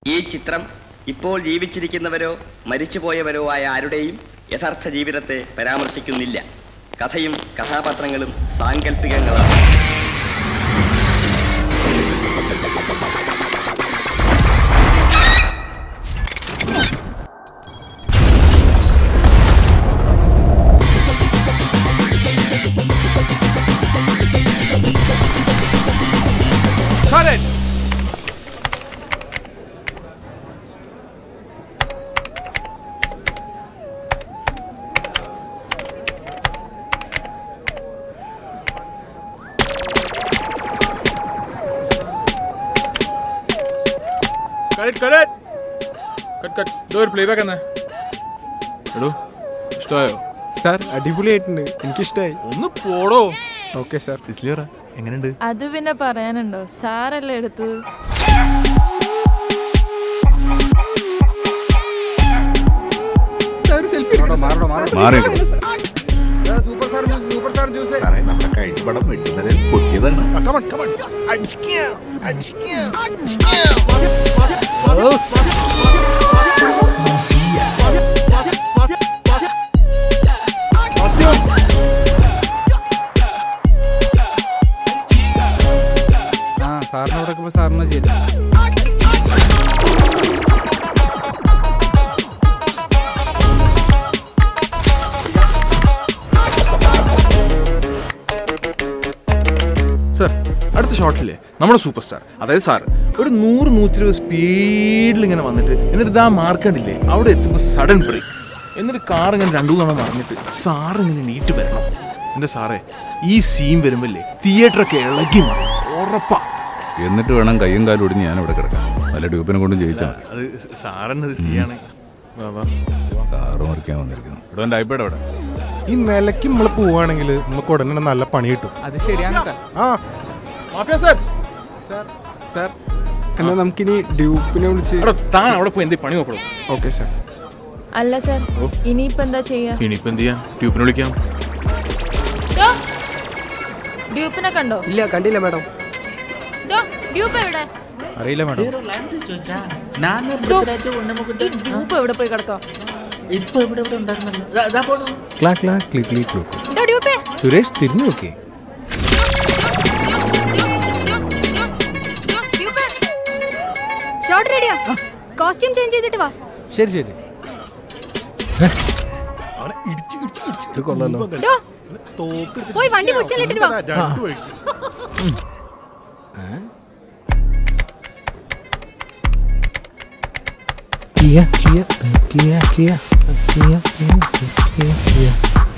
ഈ ചിത്രം ഇപ്പോൾ ജീവിച്ചിരിക്കുന്നവരോ മരിച്ചുപോയവരോ ആയ ആരുടെയും യഥാർത്ഥ ജീവിതത്തെ പരാമർശിക്കുന്നില്ല കഥയും കഥാപാത്രങ്ങളും സാങ്കല്പികങ്ങളാണ് Cut it! Cut it, cut it! Cut, cut. ഇതോ ഒരു പ്ലേബാക്ക് എന്നാ എടോ ഇഷ്ടമായോ സാർ അടിപൊളിയായിട്ടുണ്ട് എനിക്കിഷ്ടമായി ഒന്ന് പോടോ ഓക്കെ സാർ സിസ്ലിയറ എങ്ങനെയുണ്ട് അത് പിന്നെ പറയാനുണ്ടോ സാറല്ലേ എടുത്തത് സാർ സെൽഫി മാറി സാറേ നമ്മുടെ കഴിഞ്ഞ പടം വെട്ടുന്നതിൽ പൊട്ടിയതാണ് ആ സാറിനോട് ഒക്കെ സാറിന് ശരി സാർ അടുത്ത ഷോട്ടില്ലേ നമ്മുടെ സൂപ്പർ സ്റ്റാർ അതായത് സാർ ഒരു നൂറ് നൂറ്റി ഇരുപത് സ്പീഡിൽ ഇങ്ങനെ വന്നിട്ട് എന്നിട്ട് ഇതാ മാർക്കണ്ടില്ലേ അവിടെ എത്തുമ്പോൾ സഡൻ ബ്രേക്ക് എന്നിട്ട് കാർ ഇങ്ങനെ രണ്ടു തവണ മറിഞ്ഞിട്ട് സാർ ഇങ്ങനെ നീറ്റ് വരണം എൻ്റെ സാറേ ഈ സീൻ വരുമ്പല്ലേ തിയേറ്ററൊക്കെ ഇളകി മാറും ഉറപ്പാ എന്നിട്ട് വേണം കയ്യും കാലും ഒടിഞ്ഞ് ഞാൻ ഇവിടെ കിടക്കാം വല്ല ഡ്യൂപ്പിനെ കൊണ്ടും ജയിച്ചാൽ മതി അത് സാറെന്നത് ചെയ്യാണ് വാ, വാ. കാറ് മറിക്കാൻ വന്നിരിക്കുന്നു ഇവിടെ എൻ്റെ ഐപാഡ് അവിടെ ഈ നിലയ്ക്ക് നമ്മൾ പോവുകയാണെങ്കിൽ നമുക്ക് ഉടനെ നല്ല പണി കിട്ടും അത് ശരിയാണ് കേട്ടോ ആ മാഫിയ സാർ സാർ എന്നാ നമുക്കിനി ഡ്യൂപ്പിനെ വിളിച്ച് എടോ താൻ അവിടെ പോയി എന്തേ പണി നോക്കണോ ഓക്കെ സാർ അല്ല സാർ ഇനിയിപ്പോ എന്താ ചെയ്യാ ഇനിയിപ്പോ എന്ത് ചെയ്യാം ട്യൂബിനെ വിളിക്കാം ഡോ, ഡ്യൂപ്പിനെ കണ്ടോ ഇല്ല കണ്ടില്ല മാഡം ഡോ, ഡ്യൂപ്പ് എവിടെ അറിയില്ല മാഡം ഡോ, ഈ ഡ്യൂപ്പ് എവിടെ പോയി കിടക്കാം ഇപ്പൊ ഇവിടെ ഇവിടെ ഉണ്ടായിരുന്നല്ലോ ക്ലാ ക്ലാ ക്ലി ക്ലി ക്ലൂക്ക് ഡോ, ഡ്യൂപ്പേ സുരേഷ് തിരിഞ്ഞു നോക്കി ഷോട്ട് റെഡിയാ കോസ്റ്റ്യൂം ചേഞ്ച് ചെയ്തിട്ട് വാ ശരി ശരി ഇത് കൊള്ളാലോ ഡോ, പോയി വണ്ടി പൊസിഷനിലിട്ടിട്ട് വാ Kia Kia Kia Kia Kia Kia Kia Kia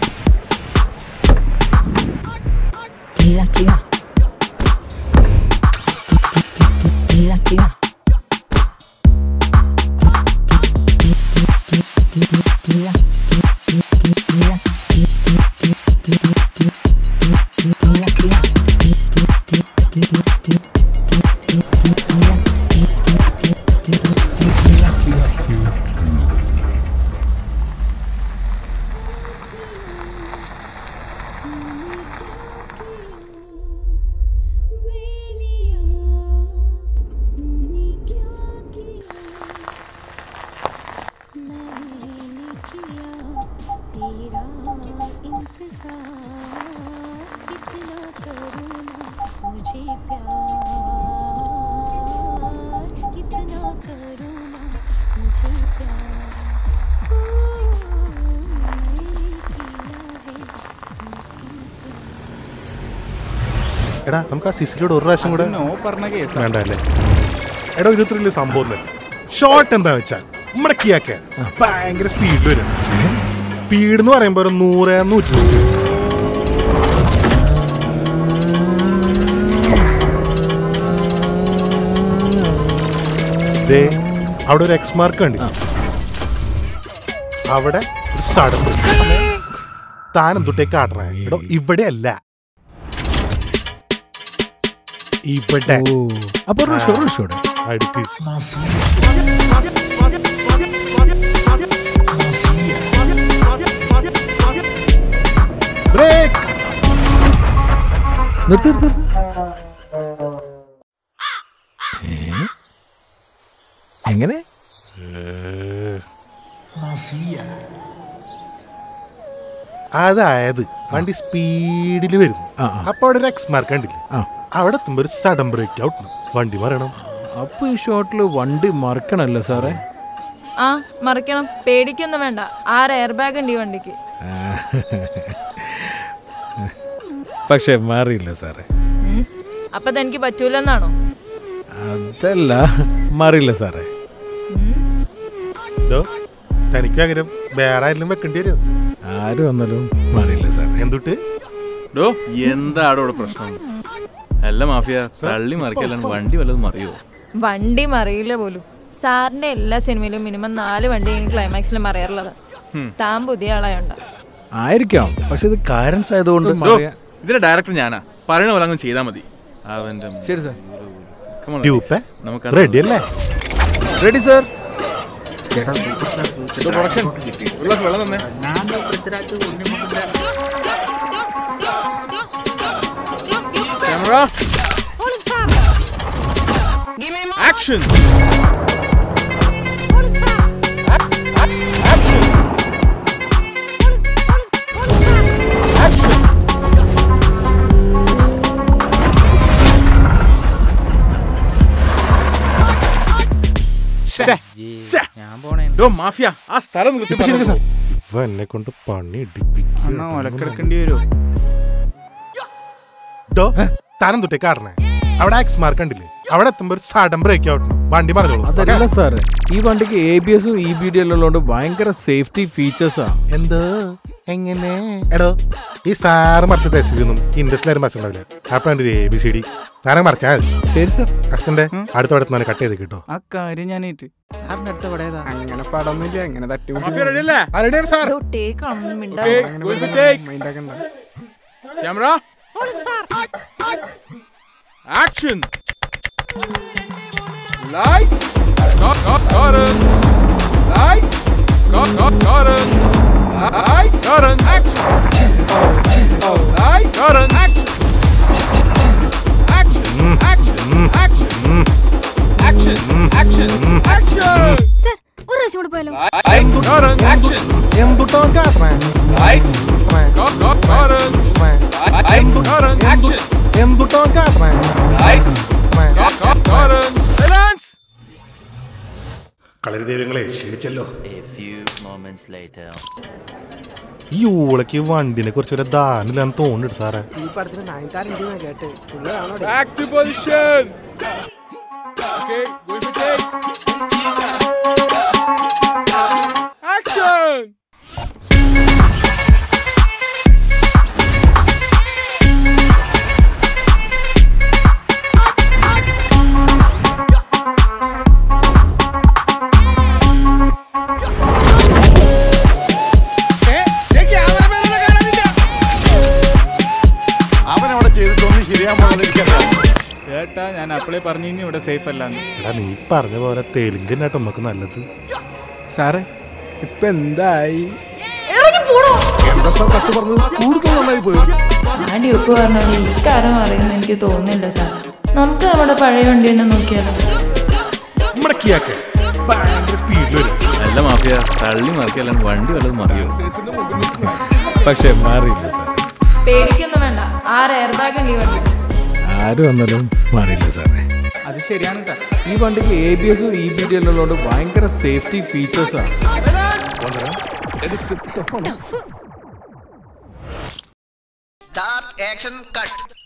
എടാ നമുക്ക് ആ സിസിലിയോട് ഒരു പ്രാവശ്യം കൂടെ നോ പറഞ്ഞ കേസ് വേണ്ട അല്ലേ എടോ ഇത് ഇത്ര വലിയ സംഭവം ഷോർട്ട് എന്താ വെച്ചാൽ നമ്മുടെ കിയാക്കെ ഭയങ്കര സ്പീഡിൽ വരും സ്പീഡ് എന്ന് പറയുമ്പോൾ ഒരു നൂറ് നൂറ്റി ഇരുപത്. ദേ അവിടെ ഒരു എക്സ് മാർക്ക് കണ്ടി അവിടെ ഒരു സഡൻ താനം തൊട്ടേക്ക് ആടണേ എടോ ഇവിടെ അല്ല ഇവിടെ അപ്പൊ ഒരു ഷോ ഷോ അടുക്ക് ബ്രേക്ക് നിർത്തി നിർത്തി എങ്ങനെ അതായത് വണ്ടി സ്പീഡിൽ വരുന്നു ആ, ആ. അപ്പൊ അവിടെ ഒരു എക്സ് മാർക്ക് കണ്ടില്ലേ ആ. അവിടെ എത്തുമ്പോ ഒരു സഡൻ ബ്രേക്ക് ഔട്ട് വണ്ടി മറയണം അപ്പൊ ഈ ഷോട്ടിൽ വണ്ടി മറക്കണല്ലോ സാറേ ആ മറിക്കണം പേടിക്കൊന്നും വേണ്ട ആറ് എയർ ബാഗ് ഉണ്ട് ഈ വണ്ടിക്ക് പക്ഷെ മാറിയില്ല സാറേ ഉം. അപ്പൊ അതെനിക്ക് പറ്റൂലെന്നാണോ അതല്ല മാറിയില്ല സാറേ ഡോ, തനിക്ക് പകരം വേറെ ആരെങ്കിലും വെക്കേണ്ടി വരുമോ ആര് വന്നാലും മാറിയില്ല സാറേ എന്തുട്ട് ഡോ എന്താടോ ഇവിടെ പ്രശ്നം അല്ല മാഫിയ തള്ളി മറിക്കല്ലാണ്ട് വണ്ടി വല്ലതും മറിയോ വണ്ടി മറിയില്ല പോലും സാറിന്റെ എല്ലാ സിനിമയിലും മിനിമം നാല് വണ്ടി ക്ലൈമാക്സിൽ മറിയാറുള്ളത് താൻ പുതിയ ആളായോണ്ട ആയിരിക്കാം പക്ഷെ ഇത് കാരൻസ് ആയതുകൊണ്ട് ഡോ, മറിയാ- ഇതിന്റെ ഡയറക്ടർ ഞാനാ പറയണ പോലെ അങ്ങ് ചെയ്താൽ മതി അവന്റെ ശരി സാർ Come on, ട്യൂപ്പേ ladies. നമുക്ക് റെഡി അല്ലേ റെഡി സാർ ചേട്ടാ സൂപ്പർ സ്റ്റാർ ചേട്ടാ അങ്ങോട്ട് കിട്ടി. ഉള്ള വെള്ളം തന്നെ നാനോ പൃഥ്വിരാജ് ഉണ്ണിമുകുന്ദൻ ക്യാമറ ആക്ഷൻ ഡോ മാഫിയ ആ സ്ഥലം ഒന്ന് കൃത്യം ശരിക്കും പറഞ്ഞോ. സാർ ഇവ എന്നെ കൊണ്ട് പണി ഇടിപ്പിക്കും ഡോ താനം തൊട്ടേ കാടണേ അവിടെ എക്സ് മാർക്ക് കണ്ടില്ലേ അവിടെ എത്തുമ്പോ ഒരു സഡൻ ബ്രേക്ക് ഔട്ട് വണ്ടി പറഞ്ഞോളൂ അതല്ല സാറേ ഈ വണ്ടിക്ക് എ ബി എസും ഇ ബി ഡി എല്ലാം ഉള്ളതുകൊണ്ട് ഭയങ്കര സേഫ്റ്റി ഫീച്ചേഴ്സാ എന്തോ എങ്ങനെ എടോ ഈ സാറ് മറിച്ച ടെസ്റ്റിലൊന്നും ഇൻഡസ്ട്രിയിലും മറിച്ചിട്ടുണ്ടാവില്ല അപ്പൊ എൻ്റെ ഒരു എ ബി സി ഡി താരം മറിച്ചാൽ മതി ശരി സാർ അച്ഛൻ്റെ അടുത്തടുത്ത് തന്നെ കട്ട് ചെയ്ത് കിട്ടോ ആ കാര്യം ഞാനേറ്റ് സാറിന്റെ അടുത്ത പടയതാ അങ്ങനെ പടമൊന്നുമില്ല അങ്ങനെ തട്ടി മാഫിയ ready അല്ലേ ആരുടെയാണ് സാർ ടേക്ക് ആണ് മിണ്ടാ Okay, going to take. Camera. Action. Lights. Got got curtains. Lights. Got got curtains. Lights. Curtains. Action. Lights. Curtains. Action. Action. Action. Action. Action. Action. Action. Sir ഒരു പ്രാവശ്യം കൂടെ പോയാലോ Lights. Curtains. Action. എന്തുട്ടോ കാട്ടണേ Lights. Got got curtains. Lights. Curtains. Action. എന്തുട്ടോ കാട്ടണേ Lights. Got got curtains. Silence. കളരി ദൈവങ്ങളെ ക്ഷീണിച്ചല്ലോ A few moments later. ഈ ഊളക്ക് വണ്ടിനെ കുറിച്ച് ഒരു ദാനില്ലാന്ന് തോന്നിട്ട് സാറേ ഈ പടത്തിന് നയൻതാരുണ്ടെന്നാ കേട്ട് Back to position. Okay, going to take. Action. അവനവിടെ ചെയ്തിട്ടൊന്നും ശരിയാൻ പോകുന്നത് എനിക്കറിയാം ചേട്ടാ ഞാൻ അപ്പളേ പറഞ്ഞു ഇനി ഇവിടെ സേഫ് അല്ലാന്ന് എടാ നീ പറഞ്ഞ പോലെ തെലുങ്കിനായിട്ട് നമുക്ക് നല്ലത് സാറേ ഇപ്പൊ എന്തായി എന്താ സാർ കത്ത് പറഞ്ഞത് കൂടുതൽ നന്നായി പോയി ആ ഡ്യൂക്ക് പറഞ്ഞാൽ ഈ കാര്യം അറിയുമെന്ന് എനിക്ക് തോന്നുന്നില്ല സാർ നമുക്ക് നമ്മുടെ പഴയ വണ്ടി തന്നെ നോക്കിയാലോ നമ്മുടെ കിയാക്കെ ഭയങ്കര സ്പീഡിൽ വരും അല്ല മാഫിയ തള്ളി മറിക്കല്ലാണ്ട് വണ്ടി വല്ലതും മറിയോ പക്ഷെ മാറിയില്ല സാറേ പേടിക്കൊന്നും വേണ്ട ആറ് എയർ ബാഗ് ഉണ്ട് ഈ വണ്ടിക്ക് ആര് വന്നാലും മാറിയില്ല സാറേ അത് ശരിയാണ് കേട്ടോ ഈ വണ്ടിക്ക് എ ബി എസും ഇ ബി ഡി എല്ലാം ഉള്ളതുകൊണ്ട് ഭയങ്കര സേഫ്റ്റി ഫീച്ചേഴ്സാ Start action cut.